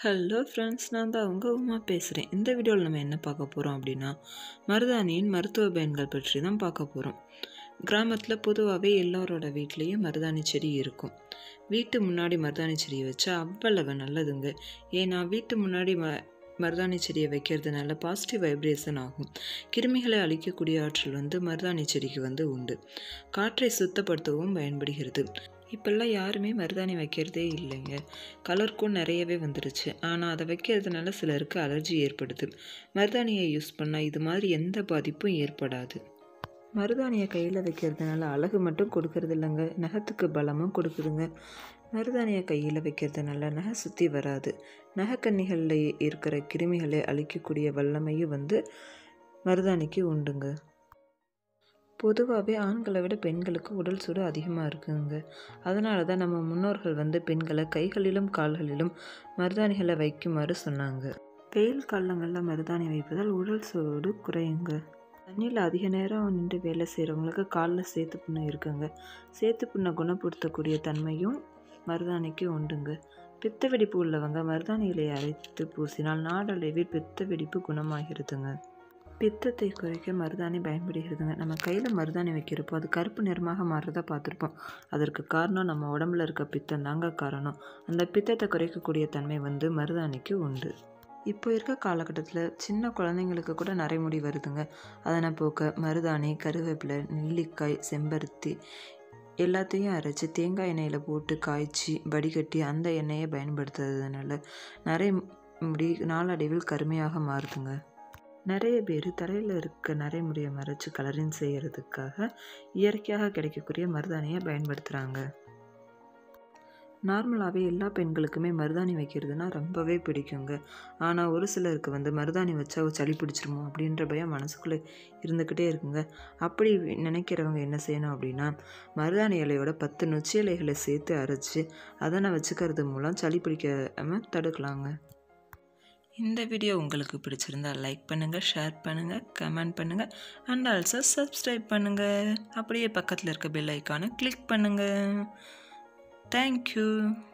hello friends நான் தான் உங்கள் உமா பேசுகிறேன் இந்த வீடியோவில் நம்ம என்ன பார்க்க போகிறோம் அப்படின்னா மருதாணியின் மருத்துவ பயன்கள் பற்றி தான் பார்க்க போகிறோம் கிராமத்தில் பொதுவாகவே எல்லாரோட வீட்லேயும் மருதாணி செடி இருக்கும் வீட்டு முன்னாடி மருதாணி செடியை வச்சா அவ்வளவு நல்லதுங்க ஏன்னா வீட்டு முன்னாடி ம மருதாணி செடியை வைக்கிறதுனால பாசிட்டிவ் வைப்ரேஷன் ஆகும் கிருமிகளை அழிக்கக்கூடிய ஆற்றல் வந்து மருதாணி செடிக்கு வந்து உண்டு காற்றை சுத்தப்படுத்தவும் பயன்படுகிறது இப்போல்லாம் யாருமே மருதாணி வைக்கிறதே இல்லைங்க கலருக்கும் நிறையவே வந்துடுச்சு ஆனால் அதை வைக்கிறதுனால சிலருக்கு அலர்ஜி ஏற்படுது மருதாணியை யூஸ் பண்ணால் இது மாதிரி எந்த பாதிப்பும் ஏற்படாது மருதாணியை கையில் வைக்கிறதுனால அழகு மட்டும் கொடுக்கறது இல்லைங்க நகத்துக்கு பலமும் கொடுக்குதுங்க மருதாணியை கையில் வைக்கிறதுனால நகை சுற்றி வராது நகைக்கண்ணிகளில் இருக்கிற கிருமிகளை அழிக்கக்கூடிய வல்லமையும் வந்து மருதாணிக்கு உண்டுங்க பொதுவாகவே ஆண்களை விட பெண்களுக்கு உடல் சூடு அதிகமாக இருக்குங்க அதனால தான் நம்ம முன்னோர்கள் வந்து பெண்களை கைகளிலும் கால்களிலும் மருதாணிகளை வைக்குமாறு சொன்னாங்க வெயில் காலங்களில் மருதாணி வைப்பதால் உடல் சூடு குறையுங்க தண்ணியில் அதிக நேரம் நின்று வேலை செய்கிறவங்களுக்கு காலில் சேத்து புண்ணு இருக்குங்க சேத்து புண்ணை குணப்படுத்தக்கூடிய தன்மையும் மருதாணிக்கு உண்டுங்க பித்த வெடிப்பு உள்ளவங்க மருதாணி இலையை அரைத்து பூசினால் நாடளவில் பித்த வெடிப்பு குணமாகிறதுங்க பித்தத்தை குறைக்க மருதாணி பயன்படுகிறதுங்க நம்ம கையில் மருதாணி வைக்கிறப்போ அது கருப்பு நிறமாக மாறுறதா பார்த்துருப்போம் அதற்கு காரணம் நம்ம உடம்புல இருக்க பித்தம் தாங்க காரணம் அந்த பித்தத்தை குறைக்கக்கூடிய தன்மை வந்து மருதாணிக்கு உண்டு இப்போ இருக்க காலகட்டத்தில் சின்ன குழந்தைங்களுக்கு கூட நரைமுடி வருதுங்க அதனை போக்க மருதாணி கருவேப்பிலை நெல்லிக்காய் செம்பருத்தி எல்லாத்தையும் அரைச்சி தேங்காய் எண்ணெயில் போட்டு காய்ச்சி வடிகட்டி அந்த எண்ணெயை பயன்படுத்துறதுனால நிறைய முடி நாளடைவில் கருமையாக மாறுதுங்க நிறைய பேர் தலையில் இருக்க நரைமுடியை மறைச்சி கலரிங் செய்கிறதுக்காக இயற்கையாக கிடைக்கக்கூடிய மருதாணியை பயன்படுத்துகிறாங்க நார்மலாகவே எல்லா பெண்களுக்குமே மருதாணி வைக்கிறதுனா ரொம்பவே பிடிக்குங்க ஆனால் ஒரு சிலருக்கு வந்து மருதாணி வச்சா சளி பிடிச்சிருமோ அப்படின்ற பயம் மனசுக்குள்ளே இருந்துக்கிட்டே இருக்குங்க அப்படி நினைக்கிறவங்க என்ன செய்யணும் அப்படின்னா மருதாணி இலையோட பத்து நொச்சி இலைகளை சேர்த்து அரைச்சி அதனை வச்சுக்கிறது மூலம் சளி பிடிக்காமல் தடுக்கலாங்க இந்த வீடியோ உங்களுக்கு பிடிச்சிருந்தா லைக் பண்ணுங்கள் ஷேர் பண்ணுங்கள் கமெண்ட் பண்ணுங்கள் அண்ட் ஆல்சோ சப்ஸ்கிரைப் பண்ணுங்கள் அப்படியே பக்கத்தில் இருக்க பெல் ஐக்கானை கிளிக் பண்ணுங்கள் தேங்க்யூ